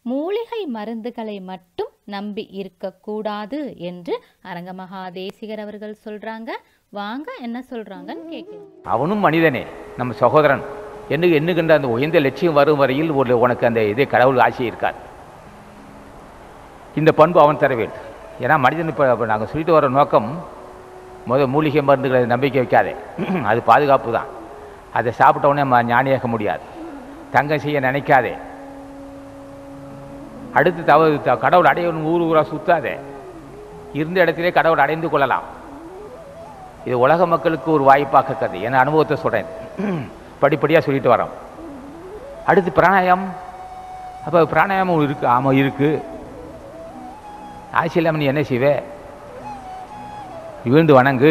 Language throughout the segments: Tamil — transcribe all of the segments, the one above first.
மூலிகை மருந்துகளை மட்டும் நம்பி இருக்கக்கூடாது என்று அரங்கமகா தேசிகர் அவர்கள் சொல்றாங்க வாங்க என்ன சொல்றாங்கன்னு கேட்கலாம் அவனும் மனிதனே நம்ம சகோதரன் என்ன எண்ணுகின்ற அந்த உயர்ந்த லட்சியம் வரும் வரையில் ஒரு உனக்கு அந்த இதே கடவுள் ஆசை இருக்காது இந்த பண்பு அவன் தர வேண்டும் ஏன்னா மனிதன் இப்போ நாங்கள் சொல்லிட்டு வர நோக்கம் முத மூலிகை மருந்துகளை நம்பிக்கை வைக்காதே அது பாதுகாப்பு தான் அதை சாப்பிட்ட உடனே நம்ம ஞானியாக முடியாது தங்கம் செய்ய நினைக்காதே அடுத்து தவ த- கடவுள் அடையணும் ஊர் ஊராக சுத்தாதே இருந்த இடத்திலே கடவுள் அடைந்து கொள்ளலாம் இது உலக மக்களுக்கு ஒரு வாய்ப்பாக கதை என் அனுபவத்தை சொல்கிறேன் படிப்படியாக சொல்லிட்டு வரோம் அடுத்து பிராணாயாமம் அப்போ பிராணாயாமம் இருக்கு ஆமாம் இருக்குது ஆசை இல்லாமல் நீ என்ன செய்வே விழுந்து வணங்கு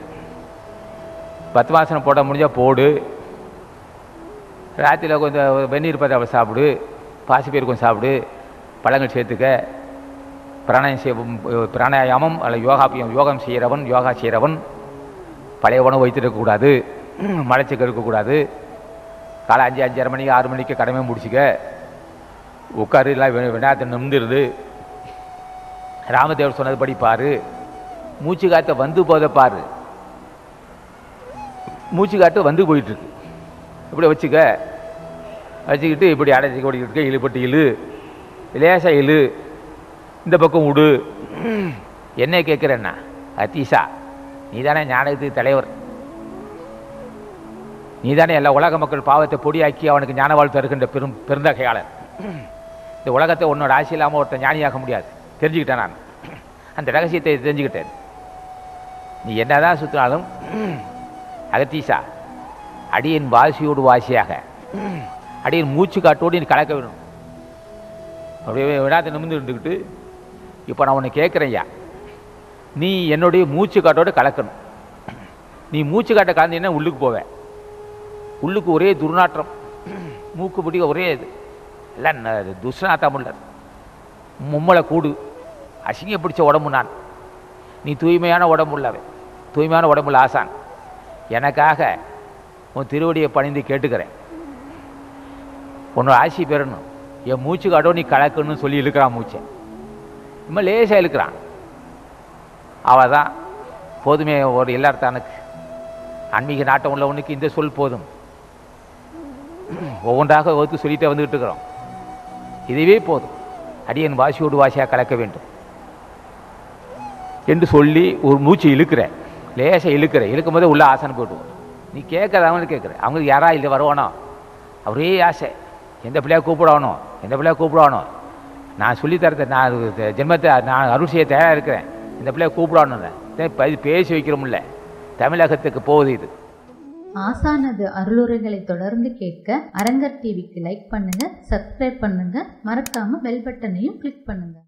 பத்து வாசனம் போட முடிஞ்சால் போடு ராத்திரியில் கொஞ்சம் வெந்நீர் பதாவை சாப்பிடு பாசிப்பயிர் கொஞ்சம் சாப்பிடு பழங்கள் சேர்த்துக்க பிராணாயம் செய் பிராணாயாமம் அல்ல யோகா யோகம் செய்கிறவன் யோகா செய்கிறவன் பழைய உணவு வைத்திருக்கக்கூடாது மலைச்சிக்க இருக்கக்கூடாது காலை அஞ்சு அஞ்சரை மணிக்கு ஆறு மணிக்கு கடமை முடிச்சுக்க உட்காரு இல்லை விநாயகத்தை நிமிர்ந்துருது ராமதேவர் சொன்னதுபடி பாரு மூச்சு காற்றை வந்து போதை பாரு மூச்சு காற்று வந்து போயிட்டுருக்கு இப்படி வச்சுக்க வச்சுக்கிட்டு இப்படி அடைச்சி ஓடிக்கிட்டு இருக்க இழுபட்டு இழு லேசா இழு இந்த பக்கம் விடு என்ன கேட்குறேன்னா அத்தீசா நீ தானே ஞானத்துக்கு தலைவர் நீ தானே எல்லா உலக மக்கள் பாவத்தை பொடியாக்கி அவனுக்கு ஞான வாழ்த்து தருகின்ற பெரும் பெருந்தகையாளர் இந்த உலகத்தை உன்னோட ஆசை இல்லாமல் ஒருத்தன் ஞானியாக்க முடியாது தெரிஞ்சுக்கிட்டேன் நான் அந்த ரகசியத்தை தெரிஞ்சுக்கிட்டேன் நீ என்னதான் சுற்றினாலும் அகத்தீசா அடியின் வாசியோடு வாசியாக அடியின் மூச்சு காட்டோடு நீ கலக்க வேணும் அப்படியே விடாத நிமிர்ந்து இருந்துக்கிட்டு இப்போ நான் உன்னை கேட்குறேன்யா நீ என்னுடைய மூச்சு காட்டோடு கலக்கணும் நீ மூச்சு காட்ட கலந்தீங்கன்னா உள்ளுக்கு போவேன் உள்ளுக்கு ஒரே துர்நாற்றம் மூக்கு பிடிக்க ஒரே இது எல்லாம் ந- துஷ்நாத்தம் உள்ள மும்மலை கூடு அசிங்க பிடிச்ச உடம்பு நான் நீ தூய்மையான உடம்பு உள்ளவன் தூய்மையான உடம்புள்ள ஆசான் எனக்காக உன் திருவடியை பணிந்து கேட்டுக்கிறேன் உன்னோட ஆசி பெறணும் என் மூச்சு காட்டோ நீ கலக்கணும்னு சொல்லி இழுக்கிறான் மூச்சை இம்மா லேசாக இழுக்கிறான் அவள் தான் போதுமே ஒரு எல்லார்த்தானுக்கு ஆன்மீக நாட்டம் உள்ளவனுக்கு இந்த சொல் போதும் ஒவ்வொன்றாக வகுத்து சொல்லிட்டே வந்துக்கிட்டு இருக்கிறோம் இதுவே போதும் அடியன் வாசியோடு வாசியாக கலக்க வேண்டும் என்று சொல்லி ஒரு மூச்சு இழுக்கிறேன் லேசாக இழுக்கிறேன் இழுக்கும் போதே உள்ள ஆசனம் போட்டுவோம் நீ கேட்கறது அவனுக்கு கேட்குற அவங்களுக்கு யாரா இல்லை வருவானோ அவரே ஆசை எந்த பிள்ளையா கூப்பிடணும் எந்த பிள்ளையா கூப்பிடணும் நான் சொல்லி தரத நான் அது ஜென்மத்தை நான் அருள் செய்ய தயாராக இருக்கிறேன் இந்த பிள்ளைய கூப்பிடணும் இது பேசி வைக்கிறோம்ல தமிழகத்துக்கு போகுது இது ஆசானது அருளுரைகளை தொடர்ந்து கேட்க அரங்கர் டிவிக்கு லைக் பண்ணுங்க சப்ஸ்கிரைப் பண்ணுங்க மறக்காம பெல் பட்டனையும் கிளிக் பண்ணுங்க